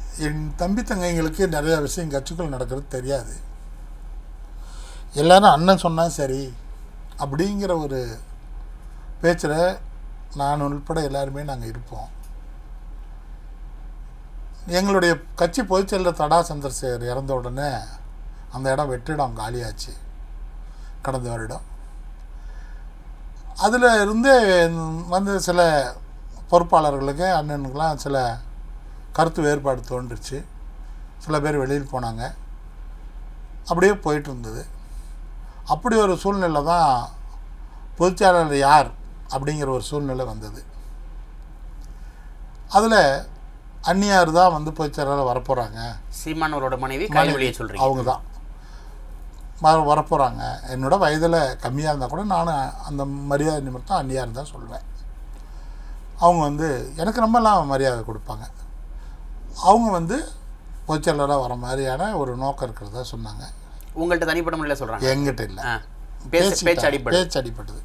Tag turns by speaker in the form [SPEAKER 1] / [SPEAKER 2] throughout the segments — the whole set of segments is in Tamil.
[SPEAKER 1] என் தம்பி தங்கைங்களுக்கு நிறைய விஷயம் கட்சிக்குள் நடக்கிறது தெரியாது எல்லாரும் அண்ணன் சொன்னால் சரி அப்படிங்கிற ஒரு பேச்சில் நான் உள்பட எல்லாருமே நாங்கள் இருப்போம் எங்களுடைய கட்சி பொதுச் செயலர் தடா சந்திரசேகர் இறந்த உடனே அந்த இடம் வெற்றிடம் காலியாச்சு கடந்த வருடம் அதில் இருந்து வந்து சில பொறுப்பாளர்களுக்கு அண்ணனுக்கெலாம் சில கருத்து வேறுபாடு தோன்றுச்சு சில பேர் வெளியில் போனாங்க அப்படியே போயிட்டு இருந்தது அப்படி ஒரு சூழ்நிலை தான் பொதுச்செயலாளர் யார் அப்படிங்கிற ஒரு சூழ்நிலை வந்தது அதில் அந்நியார் தான் வந்து பொதுச்செயலாளர் வரப்போகிறாங்க
[SPEAKER 2] சீமானவரோட மனைவி கனிமொழியை சொல்றீங்க
[SPEAKER 1] அவங்க தான் வர வரப்போகிறாங்க என்னோட வயதில் கம்மியாக இருந்தால் கூட நானும் அந்த மரியாதை நிமித்தம் அந்நியார் தான் சொல்லுவேன் அவங்க வந்து எனக்கு ரொம்பலாம் மரியாதை கொடுப்பாங்க அவங்க வந்து பொதுச்செயலராக வர மாதிரியான ஒரு நோக்கம் இருக்கிறதா சொன்னாங்க
[SPEAKER 2] உங்கள்கிட்ட தனிப்பட்ட முறையில் சொல்றாங்க
[SPEAKER 1] எங்கிட்ட இல்லை
[SPEAKER 2] ஆ. பேச்சு பேச்சு
[SPEAKER 1] பேசிக்கிட்டாங்க.
[SPEAKER 2] அடிப்படை
[SPEAKER 1] பேச்சு அடிப்பட்டது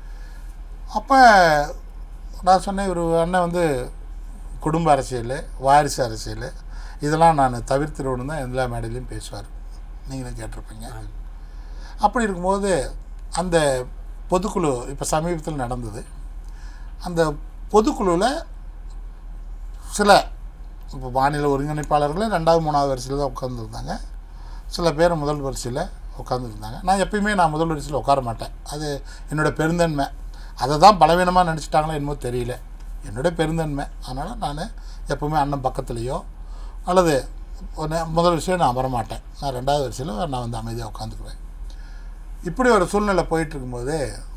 [SPEAKER 1] அப்போ நான் சொன்னேன் ஒரு அண்ணன் வந்து குடும்ப அரசியல் வாரிசு அரசியல் இதெல்லாம் நான் தவிர்த்துருவணும் தான் எல்லா மேடையிலையும் பேசுவார் நீங்களும் கேட்டிருப்பீங்க அப்படி இருக்கும்போது அந்த பொதுக்குழு இப்போ சமீபத்தில் நடந்தது அந்த பொதுக்குழுவில் சில இப்போ மாநில ஒருங்கிணைப்பாளர்கள் ரெண்டாவது மூணாவது வரிசையில் தான் உட்காந்துருந்தாங்க சில பேர் முதல் வரிசையில் உட்காந்துருந்தாங்க நான் எப்பயுமே நான் முதல் வரிசையில் உட்கார மாட்டேன் அது என்னோட பெருந்தன்மை அதை தான் பலவீனமாக நினச்சிட்டாங்களோ என்னமோ தெரியல என்னோட பெருந்தன்மை அதனால் நான் எப்பவுமே அண்ணன் பக்கத்துலேயோ அல்லது ஒன்று முதல் வரிசையில் நான் அமர மாட்டேன் நான் ரெண்டாவது வரிசையில் நான் வந்து அமைதியாக உட்காந்துக்குவேன் இப்படி ஒரு சூழ்நிலை போயிட்டு இருக்கும்போது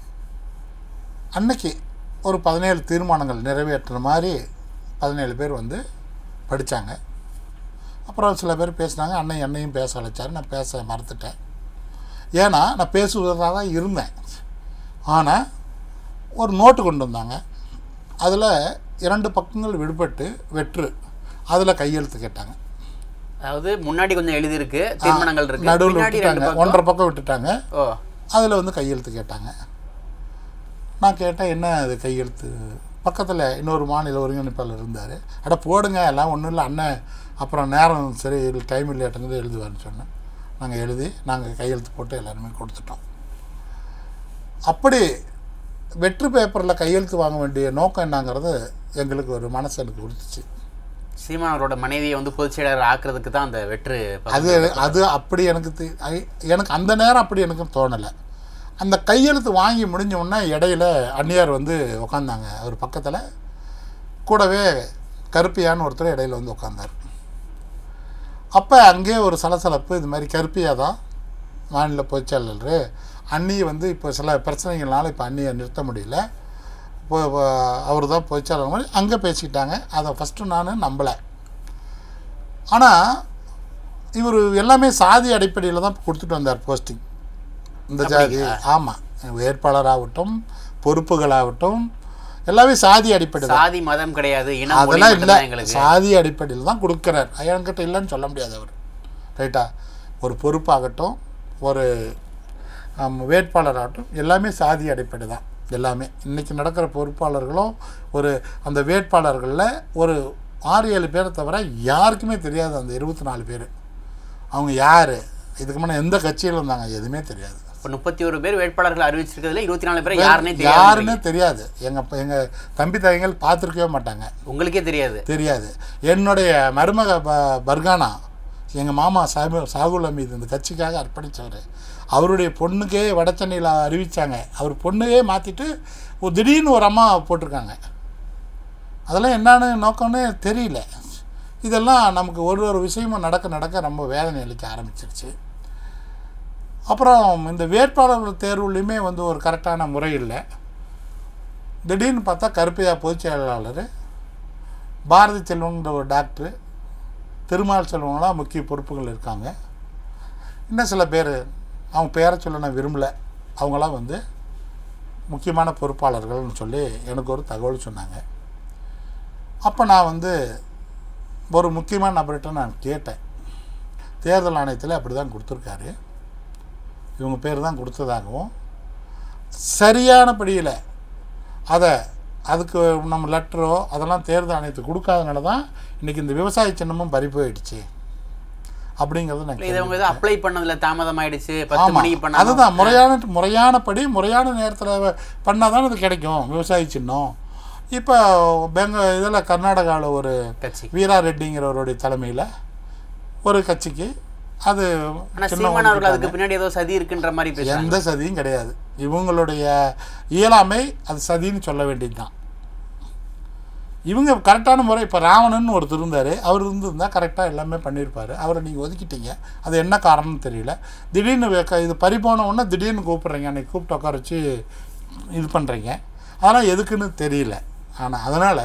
[SPEAKER 1] அன்னைக்கு ஒரு பதினேழு தீர்மானங்கள் நிறைவேற்றுற மாதிரி பதினேழு பேர் வந்து படித்தாங்க அப்புறம் சில பேர் பேசினாங்க அண்ணன் என்னையும் பேச அழைச்சாரு நான் பேச மறுத்துட்டேன் ஏன்னா நான் பேசுவதாக தான் இருந்தேன் ஆனால் ஒரு நோட்டு கொண்டு வந்தாங்க அதில் இரண்டு பக்கங்கள் விடுபட்டு வெற்று அதில் கையெழுத்து கேட்டாங்க
[SPEAKER 2] அதாவது முன்னாடி கொஞ்சம் எழுதியிருக்கு தீர்மானங்கள் இருக்கு
[SPEAKER 1] நடுவில்
[SPEAKER 2] பின்னாடி ரெண்டு
[SPEAKER 1] விட்டுட்டாங்க
[SPEAKER 2] பக்கம்
[SPEAKER 1] ஒன்றரை பக்கம் விட்டுட்டாங்க
[SPEAKER 2] ஓ
[SPEAKER 1] அதில் வந்து கையெழுத்து கேட்டாங்க நான் கேட்டேன் என்ன அது கையெழுத்து பக்கத்தில் இன்னொரு மாநில ஒருங்கிணைப்பாளர் இருந்தார் அட போடுங்க எல்லாம் ஒன்றும் இல்லை அண்ணன் அப்புறம் நேரம் சரி டைம் இல்லையாட்டங்கிறது எழுதுவார்னு சொன்னேன் நாங்கள் எழுதி நாங்கள் கையெழுத்து போட்டு எல்லாருமே கொடுத்துட்டோம் அப்படி வெற்று பேப்பரில் கையெழுத்து வாங்க வேண்டிய நோக்கம் என்னங்கிறது எங்களுக்கு ஒரு மனசு எனக்கு கொடுத்துச்சு
[SPEAKER 2] சீமானவரோட மனைவியை வந்து பொதுச் செயலாளர் ஆக்குறதுக்கு தான் அந்த வெற்று பக்கம்.
[SPEAKER 1] அது அது அப்படி எனக்கு தெ- ஐ- எனக்கு அந்த நேரம் அப்படி எனக்கு தோணலை அந்த கையெழுத்து வாங்கி முடிஞ்ச உடனே இடையில அந்நியார் வந்து உக்காந்தாங்க அவர் பக்கத்தில் கூடவே கருப்பியான்னு ஒருத்தர் இடையில வந்து உட்காந்தார் அப்போ அங்கேயே ஒரு சலசலப்பு இது மாதிரி கருப்பியா தான் மாநில பொதுச்செயலாளர் அண்ணியை வந்து இப்போ சில பிரச்சனைகள்னால இப்போ அண்ணியை நிறுத்த முடியல இப்போ அவர் தான் பொதுச்செயலாளர் மாதிரி அங்கே பேசிக்கிட்டாங்க அதை ஃபஸ்ட்டு நான் நம்பலை ஆனால் இவர் எல்லாமே சாதி அடிப்படையில் தான் கொடுத்துட்டு வந்தார் போஸ்டிங் இந்த ஜாதி ஆமாம் வேட்பாளராகட்டும் பொறுப்புகளாகட்டும் எல்லாமே சாதி அடிப்படை தான்
[SPEAKER 2] சாதி மதம் கிடையாது இனம் மொழி
[SPEAKER 1] அதெல்லாம் இல்லை
[SPEAKER 2] மட்டும்தான் எங்களுக்கு
[SPEAKER 1] சாதி அடிப்படையில் தான் கொடுக்குறார் என்கிட்ட இல்லைன்னு சொல்ல முடியாது அவர் ரைட்டா ஒரு பொறுப்பாகட்டும் ஒரு ஆம், வேட்பாளராகட்டும் எல்லாமே சாதி அடிப்படை தான் எல்லாமே இன்றைக்கி நடக்கிற பொறுப்பாளர்களும் ஒரு அந்த வேட்பாளர்களில் ஒரு ஆறு ஏழு பேரை தவிர யாருக்குமே தெரியாது அந்த இருபத்தி நாலு பேர் அவங்க யார் இதுக்கு முன்னே எந்த கட்சியில் இருந்தாங்க எதுவுமே தெரியாது
[SPEAKER 2] இப்போ முப்பத்தி ஒரு பேர் வேட்பாளர்கள் அறிவிச்சிருக்கிறதுல இருபத்தி நாலு பேர் யாருன்னே தெரியாது
[SPEAKER 1] யாருன்னே தெரியாது எங்கள் எங்கள் தம்பி தங்கைகள் பார்த்துருக்கவே மாட்டாங்க
[SPEAKER 2] உங்களுக்கே தெரியாது
[SPEAKER 1] தெரியாது என்னுடைய மருமக ப பர்கானா எங்கள் மாமா சாபு சாகுல் அமீது இந்த கட்சிக்காக அர்ப்பணித்தவர் அவருடைய பொண்ணுக்கே வட சென்னையில் அறிவித்தாங்க அவர் பொண்ணுக்கே மாற்றிட்டு ஒரு திடீர்னு ஒரு அம்மா போட்டிருக்காங்க அதெல்லாம் என்னன்னு நோக்கம்னு தெரியல இதெல்லாம் நமக்கு ஒரு ஒரு விஷயமும் நடக்க நடக்க ரொம்ப வேதனை அளிக்க ஆரம்பிச்சிருச்சு அப்புறம் இந்த வேட்பாளர்கள் தேர்வுலையுமே வந்து ஒரு கரெக்டான முறை இல்லை திடீர்னு பார்த்தா கருப்பையா பொதுச் செயலாளர் பாரதி செல்வங்கிற ஒரு டாக்டர் திருமால் செல்வங்களாம் முக்கிய பொறுப்புகள் இருக்காங்க இன்னும் சில பேர் அவங்க பேரை சொல்ல நான் விரும்பலை அவங்களாம் வந்து முக்கியமான பொறுப்பாளர்கள்னு சொல்லி எனக்கு ஒரு தகவல் சொன்னாங்க அப்போ நான் வந்து ஒரு முக்கியமான நபர்கிட்ட நான் கேட்டேன் தேர்தல் ஆணையத்தில் அப்படி தான் கொடுத்துருக்காரு இவங்க பேர் தான் கொடுத்ததாகவும் சரியானபடியில் அதை அதுக்கு நம்ம லெட்டரோ அதெல்லாம் தேர்தல் ஆணையத்துக்கு கொடுக்காதனால தான் இன்றைக்கி இந்த விவசாய சின்னமும் பறி போயிடுச்சு அப்படிங்கிறது நான்
[SPEAKER 2] இதை அவங்க ஏதோ அப்ளை பண்ணதுல தாமதம் ஆயிடுச்சு பத்து
[SPEAKER 1] ஆமாம்
[SPEAKER 2] மணிக்கு பண்ண
[SPEAKER 1] அதுதான் முறையான முறையானபடி முறையான நேரத்தில் பண்ணால் தான் அது கிடைக்கும் விவசாய சின்னம் இப்போ பெங்க இதில் கர்நாடகாவில் ஒரு
[SPEAKER 2] கட்சி
[SPEAKER 1] வீரா ரெட்டிங்கிறவருடைய தலைமையில் ஒரு கட்சிக்கு அது
[SPEAKER 2] ஆனா
[SPEAKER 1] சின்னம்
[SPEAKER 2] சீமான் அவர்கள்
[SPEAKER 1] ஒதுக்கிட்டாங்க.
[SPEAKER 2] அதுக்கு பின்னாடி ஏதோ சதி இருக்குன்ற மாதிரி பேசுறாங்க
[SPEAKER 1] எந்த சதியும் கிடையாது இவங்களுடைய இயலாமை அது சதின்னு சொல்ல வேண்டியது தான் இவங்க கரெக்டான முறை இப்போ ராவணன் ஒருத்தர் இருந்தார் அவர் இருந்திருந்தா கரெக்டாக எல்லாமே பண்ணியிருப்பார் அவரை நீங்கள் ஒதுக்கிட்டீங்க அது என்ன காரணம்னு தெரியல திடீர்னு வே- இது பறிபோன உடனே திடீர்னு கூப்பிட்றீங்க அன்றைக்கி கூப்பிட்டு உட்கார வச்சு இது பண்ணுறீங்க அதெல்லாம் எதுக்குன்னு தெரியல ஆனால் அதனால்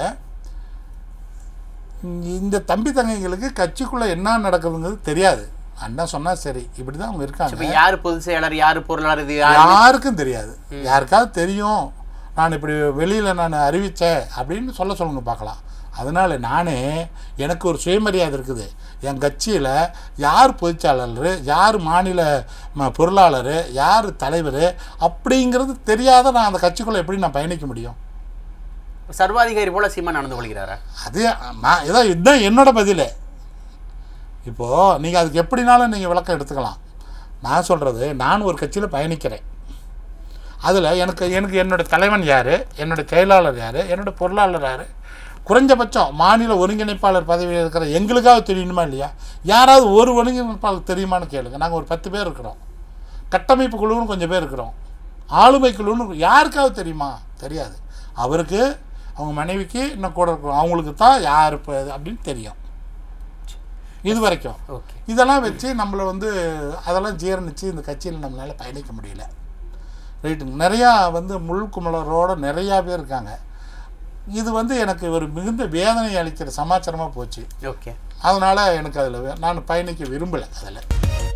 [SPEAKER 1] இந்த தம்பி தங்கைங்களுக்கு கட்சிக்குள்ளே என்ன நடக்குதுங்கிறது தெரியாது அண்ணன் சொன்னால் சரி இப்படி தான் அவங்க இருக்காங்க
[SPEAKER 2] இப்ப யாரு பொதுச் செயலாளர் யாரு பொருளாளர் இது யாரு
[SPEAKER 1] யாருக்கும் தெரியாது யாருக்காவது தெரியும் நான் இப்படி வெளியில் நான் அறிவித்தேன் அப்படின்னு சொல்ல சொல்லுங்க பார்க்கலாம் அதனால் நானே எனக்கு ஒரு சுயமரியாதை இருக்குது என் கட்சியில் யார் பொதுச்சாளர் யார் மாநில ம- பொருளாளர் யார் தலைவர் அப்படிங்கிறது தெரியாத நான் அந்த கட்சிக்குள்ளே எப்படி நான் பயணிக்க முடியும்
[SPEAKER 2] சர்வாதிகாரி போல சீமான் நடந்து கொள்கிறாரா
[SPEAKER 1] அது நான் ஏதோ இதுதான் என்னோட பதில் இப்போது நீங்கள் அதுக்கு எப்படினாலும் நீங்கள் விளக்கம் எடுத்துக்கலாம் நான் சொல்கிறது நான் ஒரு கட்சியில் பயணிக்கிறேன் அதில் எனக்கு எனக்கு என்னோட தலைவன் யார் என்னோட செயலாளர் யார் என்னோட பொருளாளர் யார் குறைஞ்சபட்சம் மாநில ஒருங்கிணைப்பாளர் பதவியில் இருக்கிற எங்களுக்காவது தெரியணுமா இல்லையா யாராவது ஒரு ஒருங்கிணைப்பாளர் தெரியுமான்னு கேளுங்க நாங்கள் ஒரு பத்து பேர் இருக்கிறோம் கட்டமைப்பு குழுன்னு கொஞ்சம் பேர் இருக்கிறோம் ஆளுமை குழுன்னு யாருக்காவது தெரியுமா தெரியாது அவருக்கு அவங்க மனைவிக்கு இன்னும் கூட இருக்கிறோம் அவங்களுக்கு தான் யார் இப்போ அப்படின்னு தெரியும் இது வரைக்கும்
[SPEAKER 2] ஓகே
[SPEAKER 1] இதெல்லாம் வச்சு நம்மளை வந்து அதெல்லாம் ஜீரணிச்சு இந்த கட்சியில் நம்மளால் பயணிக்க முடியல ரைட்டுங்க நிறையா வந்து முள் குமலரோட நிறையா பேர் இருக்காங்க இது வந்து எனக்கு ஒரு மிகுந்த வேதனை அளிக்கிற சமாச்சாரமாக போச்சு
[SPEAKER 2] ஓகே
[SPEAKER 1] அதனால் எனக்கு அதில் நான் பயணிக்க விரும்பலை அதில்